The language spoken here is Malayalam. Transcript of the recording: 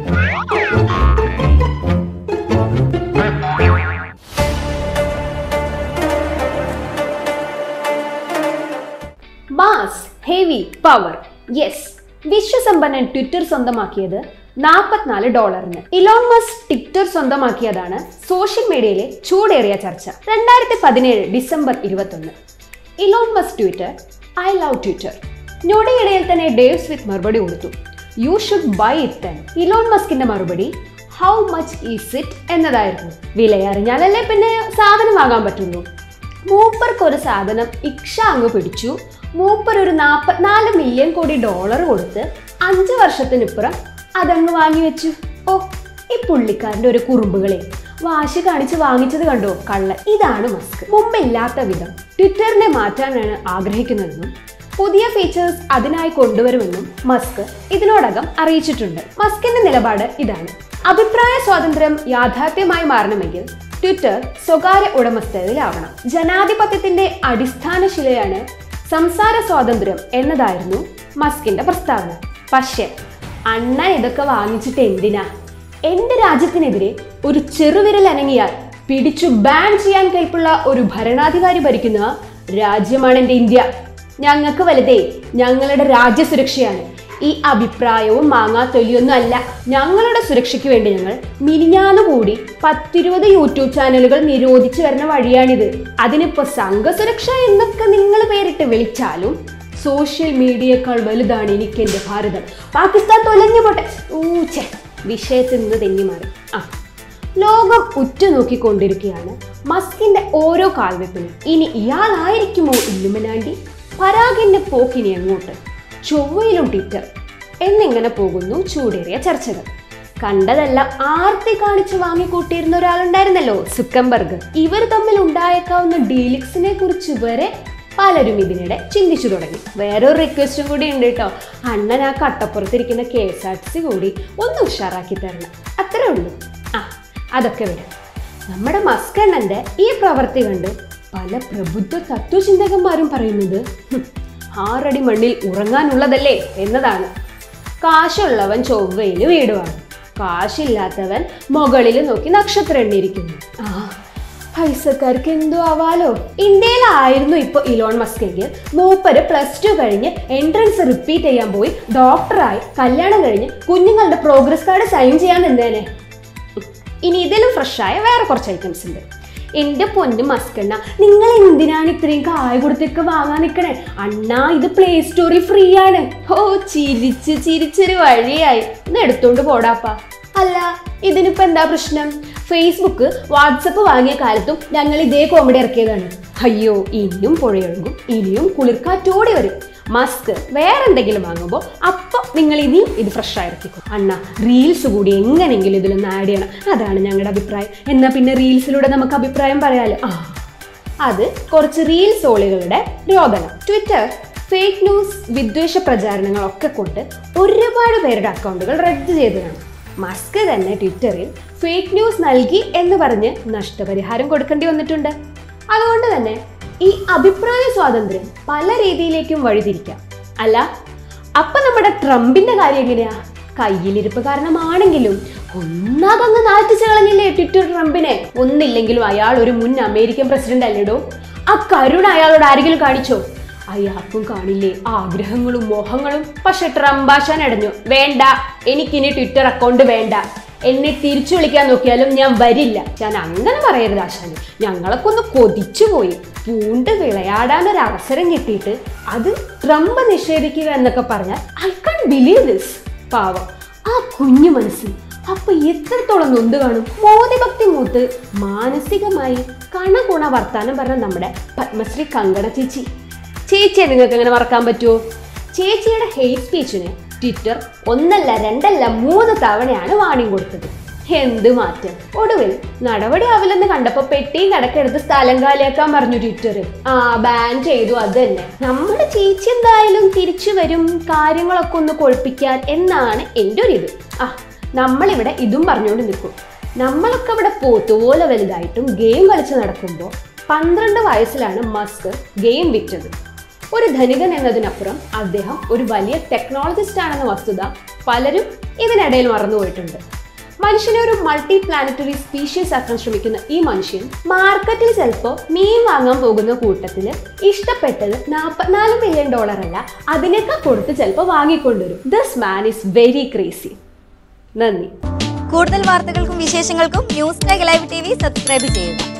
മാസ് ഹെവി പവർ യെസ് വിശ്വസമ്പന്നൻ ട്വിറ്റർ സ്വന്തമാക്കിയത് നാൽപ്പത്തിനാല് ഡോളറിന് ഇലോൺ മസ്ക് ട്വിറ്റർ സ്വന്തമാക്കിയതാണ് സോഷ്യൽ മീഡിയയിലെ ചൂടേറിയ ചർച്ച രണ്ടായിരത്തി പതിനേഴ് ഡിസംബർ ഇരുപത്തൊന്ന് Elon Musk Twitter I love Twitter ഞൊടിയിടയിൽ തന്നെ ഡേവ് സ്മിത്ത് മറുപടി കൊടുത്തു you should buy it then Elon മസ്കിന്റെ മറുപടി ഹൗ മച്ച് ഈസ് ഇറ്റ് എന്നതായിരുന്നു വിലയറിഞ്ഞാലല്ലേ പിന്നെ സാധനം വാങ്ങാൻ പറ്റുള്ളൂ മൂപ്പർക്ക് ഒരു സാധനം ഇക്ഷ അങ്ങ് പിടിച്ചു മൂപ്പർ ഒരു നാൽപ്പത്തിനാല് മില്യൺ കോടി ഡോളർ കൊടുത്ത് അഞ്ച് വർഷത്തിനിപ്പുറം അതങ്ങ് വാങ്ങി വെച്ചു ഓ ഈ പുള്ളിക്കാരൻ്റെ ഒരു കുറുമ്പുകളെ വാശി കാണിച്ച് വാങ്ങിച്ചത് കണ്ടോ കള്ളൻ ഇതാണ് മസ്ക് മുമ്പില്ലാത്ത വിധം ട്വിറ്ററിനെ മാറ്റാനാണ് ആഗ്രഹിക്കുന്നതെന്നും പുതിയ ഫീച്ചേഴ്സ് അതിനായി കൊണ്ടുവരുമെന്നും മസ്ക് ഇതിനോടകം അറിയിച്ചിട്ടുണ്ട് മസ്കിന്റെ നിലപാട് ഇതാണ് അഭിപ്രായ സ്വാതന്ത്ര്യം യാഥാർത്ഥ്യമായി മാറണമെങ്കിൽ ട്വിറ്റർ സ്വകാര്യ ഉടമസ്ഥതയിലാവണം ജനാധിപത്യത്തിന്റെ അടിസ്ഥാന ശിലയാണ് സംസാര സ്വാതന്ത്ര്യം എന്നതായിരുന്നു മസ്കിന്റെ പ്രസ്താവന പക്ഷേ അണ്ണൻ ഇതൊക്കെ വാങ്ങിച്ചിട്ട് എന്തിനാ എന്റെ രാജ്യത്തിനെതിരെ ഒരു ചെറുവിരൽ അനങ്ങിയാൽ പിടിച്ചു ബാൻ ചെയ്യാൻ കെൽപ്പുള്ള ഒരു ഭരണാധികാരി ഭരിക്കുന്ന രാജ്യമാണ് എൻ്റെ ഇന്ത്യ ഞങ്ങൾക്ക് വലുതേ ഞങ്ങളുടെ രാജ്യസുരക്ഷയാണ് ഈ അഭിപ്രായവും മാങ്ങാത്തൊലിയൊന്നും അല്ല ഞങ്ങളുടെ സുരക്ഷയ്ക്ക് വേണ്ടി ഞങ്ങൾ മിനിഞ്ഞാന്ന് കൂടി പത്തിരുപത് യൂട്യൂബ് ചാനലുകൾ നിരോധിച്ചു വരുന്ന വഴിയാണിത് അതിനിപ്പോ സംഘസുരക്ഷ എന്നൊക്കെ നിങ്ങൾ പേരിട്ട് വിളിച്ചാലും സോഷ്യൽ മീഡിയയേക്കാൾ വലുതാണ് എനിക്ക് എൻ്റെ ഭാരതം പാകിസ്ഥാൻ തൊലഞ്ഞു പോട്ടെ ഊച്ചെ വിഷയത്തിൽ നിന്ന് തെന്നി മാറി ആ ലോകം ഉറ്റുനോക്കിക്കൊണ്ടിരിക്കുകയാണ് മസ്കിന്റെ ഓരോ കാൽവെപ്പിനും ഇനി ഇയാളായിരിക്കുമോ ഇല്ലുമിനാണ്ടി പരാഗിന്റെ പോക്കിനി അങ്ങോട്ട് ചൊവ്വയിലും ട്വിറ്റർ എന്നിങ്ങനെ പോകുന്നു ചൂടേറിയ ചർച്ചകൾ കണ്ടതല്ല ആർത്തി കാണിച്ച് വാങ്ങിക്കൂട്ടിയിരുന്ന ഒരാളുണ്ടായിരുന്നല്ലോ സുക്കംബർഗ് ഇവർ തമ്മിൽ ഉണ്ടായേക്കാവുന്ന ഡീലിക്സിനെ കുറിച്ച് വരെ പലരും ഇതിനിടെ ചിന്തിച്ചു തുടങ്ങി വേറൊരു റിക്വസ്റ്റും കൂടി ഉണ്ട് കേട്ടോ അണ്ണൻ ആ കട്ടപ്പുറത്തിരിക്കുന്ന K S R T C കൂടി ഒന്ന് ഉഷാറാക്കി തരണം അത്രേ ഉള്ളൂ ആ അതൊക്കെ വിടാം നമ്മുടെ മസ്കണ്ണന്റെ ഈ പ്രവൃത്തി കണ്ട് പല പ്രബുദ്ധ തത്വചിന്തകന്മാരും പറയുന്നത് "ഹും, ആറടി മണ്ണിൽ ഉറങ്ങാനുള്ളതല്ലേ എന്നതാണ് കാശുള്ളവൻ ചൊവ്വയിൽ വീട് വാങ്ങും കാശില്ലാത്തവൻ മുകളിൽ നോക്കി നക്ഷത്രം എണ്ണിയിരിക്കുന്നു ആ പൈസക്കാർക്ക് എന്തോ ആവാലോ ഇന്ത്യയിലായിരുന്നു ഇപ്പൊ ഇലോൺ മസ്കെങ്കിൽ മൂപ്പര് പ്ലസ് ടു കഴിഞ്ഞ് എൻട്രൻസ് റിപ്പീറ്റ് ചെയ്യാൻ പോയി ഡോക്ടറായി കല്യാണം കഴിഞ്ഞ് കുഞ്ഞുങ്ങളുടെ പ്രോഗ്രസ് കാർഡ് സൈൻ ചെയ്യാൻ നിന്നേനെ ഇനി ഇതിലും ഫ്രഷായ വേറെ കുറച്ച് ഐറ്റംസ് ഉണ്ട് എന്റെ പൊന്ന് മസ്കണ്ണ നിങ്ങൾ എന്തിനാണ് ഇത്രയും കായ കൊടുത്തൊക്കെ വാങ്ങാൻ നിൽക്കണേ അണ്ണാ ഇത് പ്ലേ സ്റ്റോറിൽ ഫ്രീ ആണ് ഓ ചിരിച്ച് ചിരിച്ചൊരു വഴിയായി ഒന്ന് എടുത്തോണ്ട് പോടാപ്പാ അല്ല ഇതിനിപ്പോ എന്താ പ്രശ്നം ഫേസ്ബുക്ക് വാട്സപ്പ് വാങ്ങിയ കാലത്തും ഞങ്ങൾ ഇതേ കോമഡി ഇറക്കിയതാണ് അയ്യോ ഇനിയും പുഴയൊഴുകും ഇനിയും കുളിർക്കാറ്റോടി വരും മസ്ക് വേറെ എന്തെങ്കിലും വാങ്ങുമ്പോൾ അപ്പോൾ നിങ്ങൾ ഇനിയും ഇത് ഫ്രഷ് ആയിരിക്കും അണ്ണ റീൽസ് കൂടി എങ്ങനെയെങ്കിലും ഇതിലൊന്ന് ആഡ് ചെയ്യണം അതാണ് ഞങ്ങളുടെ അഭിപ്രായം എന്നാൽ പിന്നെ റീൽസിലൂടെ നമുക്ക് അഭിപ്രായം പറയാലോ ആ അത് കുറച്ച് റീൽസ് ഓളികളുടെ രോദനം ട്വിറ്റർ ഫേക്ക് ന്യൂസ് വിദ്വേഷ പ്രചാരണങ്ങളൊക്കെ കൊണ്ട് ഒരുപാട് പേരുടെ അക്കൗണ്ടുകൾ റദ്ദ് ചെയ്തതാണ് മസ്ക് തന്നെ ട്വിറ്ററിൽ ഫേക്ക് ന്യൂസ് നൽകി എന്ന് പറഞ്ഞ് നഷ്ടപരിഹാരം കൊടുക്കേണ്ടി വന്നിട്ടുണ്ട് അതുകൊണ്ട് തന്നെ ഈ അഭിപ്രായ സ്വാതന്ത്ര്യം പല രീതിയിലേക്കും വഴിതിരിക്കാം അല്ല അപ്പൊ നമ്മുടെ ട്രംപിന്റെ കാര്യം എങ്ങനെയാ കയ്യിലിരിപ്പ് കാരണമാണെങ്കിലും ഒന്നാകങ്ങ് നാറ്റിച്ചു കളഞ്ഞില്ലേ ട്വിറ്റർ ട്രംപിനെ ഒന്നില്ലെങ്കിലും അയാൾ ഒരു മുൻ അമേരിക്കൻ പ്രസിഡന്റ് അല്ലേടോ ആ കരുണ അയാളോട് ആരെങ്കിലും കാണിച്ചോ അയാൾക്കും കാണില്ലേ ആഗ്രഹങ്ങളും മോഹങ്ങളും പക്ഷെ ട്രംപ് ആശാൻ അടഞ്ഞു വേണ്ട എനിക്കിനി ട്വിറ്റർ അക്കൗണ്ട് വേണ്ട എന്നെ തിരിച്ചു വിളിക്കാൻ നോക്കിയാലും ഞാൻ വരില്ല ഞാൻ അങ്ങനെ പറയരുത് ആശാന് ഞങ്ങളൊക്കെ ഒന്ന് കൊതിച്ചു പോയി പൂണ്ട് വിളയാടാൻ ഒരു അവസരം കിട്ടിയിട്ട് അത് ട്രംപ് നിഷേധിക്കുക എന്നൊക്കെ പറഞ്ഞാൽ ഐ കാൺ ബിലീവ് ദിസ് പാവം ആ കുഞ്ഞു മനസ്സിൽ അപ്പൊ എത്രത്തോളം നൊന്ത് കാണും മോദിഭക്തി മൂത്ത് മാനസികമായി കണകുണ വർത്താനം പറഞ്ഞ നമ്മുടെ പത്മശ്രീ കങ്കണ ചേച്ചി ചേച്ചിയെ നിങ്ങൾക്ക് എങ്ങനെ മറക്കാൻ പറ്റുമോ ചേച്ചിയുടെ ഹെയ്റ്റ് സ്പീച്ചിന് ട്വിറ്റർ ഒന്നല്ല രണ്ടല്ല മൂന്ന് തവണയാണ് വാണിംഗ് കൊടുത്തത് എന്ത് മാറ്റം ഒടുവിൽ നടപടി ആവില്ലെന്ന് കണ്ടപ്പോ പെട്ടിയും കടക്കെടുത്ത് സ്ഥലം കാലിയാക്കാൻ പറഞ്ഞു ട്വിറ്റർ ആ ബാൻ ചെയ്തു അത് തന്നെ നമ്മുടെ ചേച്ചി എന്തായാലും തിരിച്ചു വരും കാര്യങ്ങളൊക്കെ ഒന്ന് കൊഴുപ്പിക്കാൻ എന്നാണ് എൻ്റെ ഒരു ഇത് ആ നമ്മളിവിടെ ഇതും പറഞ്ഞുകൊണ്ട് നിൽക്കും നമ്മളൊക്കെ ഇവിടെ പോത്തുപോലെ വലുതായിട്ടും ഗെയിം കളിച്ച് നടക്കുമ്പോൾ പന്ത്രണ്ട് വയസ്സിലാണ് മസ്ക് ഗെയിം വിറ്റത് ഒരു ധനികൻ എന്നതിനപ്പുറം അദ്ദേഹം ഒരു വലിയ ടെക്നോളജിസ്റ്റ് ആണെന്ന വസ്തുത പലരും ഇതിനിടയിൽ മറന്നുപോയിട്ടുണ്ട് മനുഷ്യനെ ഒരു മൾട്ടി പ്ലാനറ്ററി സ്പീഷ്യസ് ആക്കാൻ ശ്രമിക്കുന്ന ഈ മനുഷ്യൻ മാർക്കറ്റിൽ ചിലപ്പോൾ മീൻ വാങ്ങാൻ പോകുന്ന കൂട്ടത്തിൽ ഇഷ്ടപ്പെട്ടത് നാൽപ്പത്തിനാല് മില്യൺ ഡോളർ അല്ല അതിനേക്കാൾ കൊടുത്ത് ചിലപ്പോൾ വാങ്ങിക്കൊണ്ടുവരും this man is very crazy നന്ദി കൂടുതൽ വാർത്തകൾക്കും വിശേഷങ്ങൾക്കും ന്യൂസ് ടൈഗ് ലൈവ് ടി വി സബ്സ്ക്രൈബ് ചെയ്യുക